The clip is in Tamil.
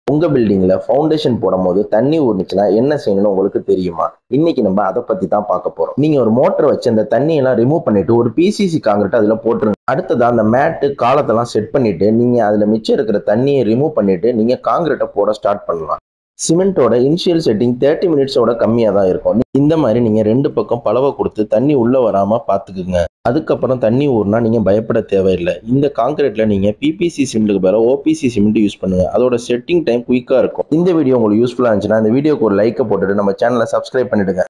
உங்க பில்டிங்ல ஃபவுண்டேஷன் போடும்போது தண்ணி ஊறுனுச்சுன்னா என்ன செய்யணும்னு உங்களுக்கு தெரியுமா இன்னைக்கு நம்ம அதை பத்தி தான் பார்க்க போறோம் நீங்க ஒரு மோட்டர் வச்சு அந்த தண்ணியெல்லாம் ரிமூவ் பண்ணிட்டு ஒரு பிசிசி காங்கிரட் அதுல போட்டுருங்க அடுத்ததா அந்த மேட்டு காலத்தெல்லாம் செட் பண்ணிட்டு நீங்க அதுல மிச்சம் இருக்கிற தண்ணியை ரிமூவ் பண்ணிட்டு நீங்க காங்கிரட்டை போட ஸ்டார்ட் பண்ணலாம் சிமெண்ட்டோட இனிஷியல் செட்டிங் தேர்ட்டி மினிட்ஸோட கம்மியாக தான் இருக்கும் இந்த மாதிரி நீங்கள் ரெண்டு பக்கம் பலவை கொடுத்து தண்ணி உள்ளே வராமல் பார்த்துக்குங்க அதுக்கப்புறம் தண்ணி ஊறினா நீங்கள் பயப்பட தேவையில்லை இந்த காங்கிரீட்டில் நீங்கள் பிபிசி சிமெண்ட்டுக்கு பதிலாக ஓபிசி சிமெண்ட் யூஸ் பண்ணுங்கள் அதோட செட்டிங் டைம் குயிக்காக இருக்கும் இந்த வீடியோ உங்களுக்கு யூஸ்ஃபுல்லாக இருந்துச்சுன்னா இந்த வீடியோக்கு ஒரு லைக்கை போட்டுட்டு நம்ம சேனலை சப்ஸ்கிரைப் பண்ணிடுங்க